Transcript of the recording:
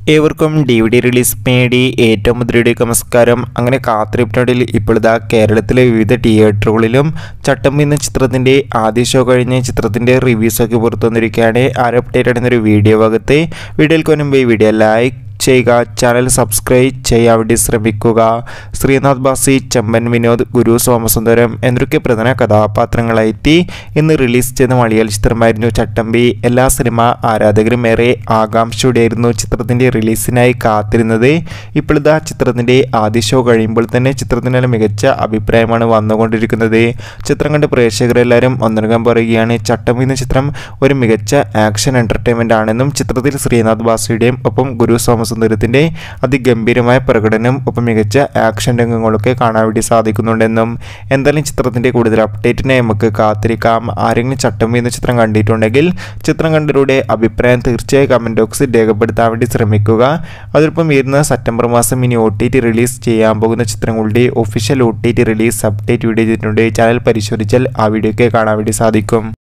ഏവർക്കും D V D release പേടി ഏറ്റവും മുദ്രയുടെ നമസ്കാരം അങ്ങനെ കാത്തിരിപ്പിനോടിൽ ഇപ്പോഴിതാ കേരളത്തിലെ വിവിധ തിയേറ്ററുകളിലും ചട്ടം എന്ന ചിത്രത്തിൻ്റെ ആദ്യ ഷോ കഴിഞ്ഞ് ചിത്രത്തിൻ്റെ റിവ്യൂസൊക്കെ പുറത്തു വന്നിരിക്കുകയാണ് ആര് അപ്ഡേറ്റ് ആണെന്നൊരു വീഡിയോ ഭാഗത്ത് വീഡിയോയിൽ കൊന്നുമ്പോൾ ഈ വീഡിയോ ലൈക്ക് ചെയ്യുക ചാനൽ സബ്സ്ക്രൈബ് ചെയ്യാൻ വേണ്ടി ശ്രമിക്കുക ശ്രീനാഥ് ബാസി ചെമ്പൻ വിനോദ് ഗുരു സോമസുന്ദരം എന്നൊക്കെ പ്രധാന കഥാപാത്രങ്ങളായിട്ട് ഇന്ന് റിലീസ് ചെയ്ത മലയാള ചിത്രമായിരുന്നു ചട്ടമ്പി എല്ലാ സിനിമ ആരാധകരും ഏറെ ആകാംക്ഷയോടെയായിരുന്നു ചിത്രത്തിൻ്റെ റിലീസിനായി കാത്തിരുന്നത് ഇപ്പോഴിതാ ചിത്രത്തിൻ്റെ ആദ്യ ഷോ കഴിയുമ്പോൾ തന്നെ ചിത്രത്തിന് നല്ല മികച്ച അഭിപ്രായമാണ് വന്നുകൊണ്ടിരിക്കുന്നത് ചിത്രം കണ്ട് പ്രേക്ഷകരെല്ലാവരും ഒന്നടങ്കം പറയുകയാണ് ചട്ടമ്പി എന്ന ചിത്രം ഒരു മികച്ച ആക്ഷൻ എൻ്റർടൈൻമെൻ്റ് ആണെന്നും ചിത്രത്തിൽ ശ്രീനാഥ് ബാസിയുടെയും ഒപ്പം ഗുരു സോമസുന്ദരത്തിൻ്റെ അതിഗംഭീരമായ പ്രകടനം ഒപ്പം മികച്ച ആക്ഷൻ രംഗങ്ങളൊക്കെ കാണാൻ വേണ്ടി സാധിക്കുന്നുണ്ടെന്നും എന്തായാലും ചിത്രത്തിൻ്റെ കൂടുതൽ അപ്ഡേറ്റിനെ നമുക്ക് കാത്തിരിക്കാം ആരെങ്കിലും ചട്ടമ്പി എന്ന ചിത്രം കണ്ടിട്ടുണ്ടെങ്കിൽ ചിത്രം കണ്ടവരുടെ അഭിപ്രായം തീർച്ചയായും കമൻറ്റ് ബോക്സിൽ രേഖപ്പെടുത്താൻ വേണ്ടി ശ്രമിക്കുക അതോടൊപ്പം വരുന്ന സെപ്റ്റംബർ മാസം ഇനി ഒ ടി ടി റിലീസ് ചെയ്യാൻ പോകുന്ന ചിത്രങ്ങളുടെ official O T T release update video ചെയ്തിട്ടുണ്ട് ചാനൽ പരിശോധിച്ചാൽ ആ വീഡിയോ ഒക്കെ കാണാൻ വേണ്ടി സാധിക്കും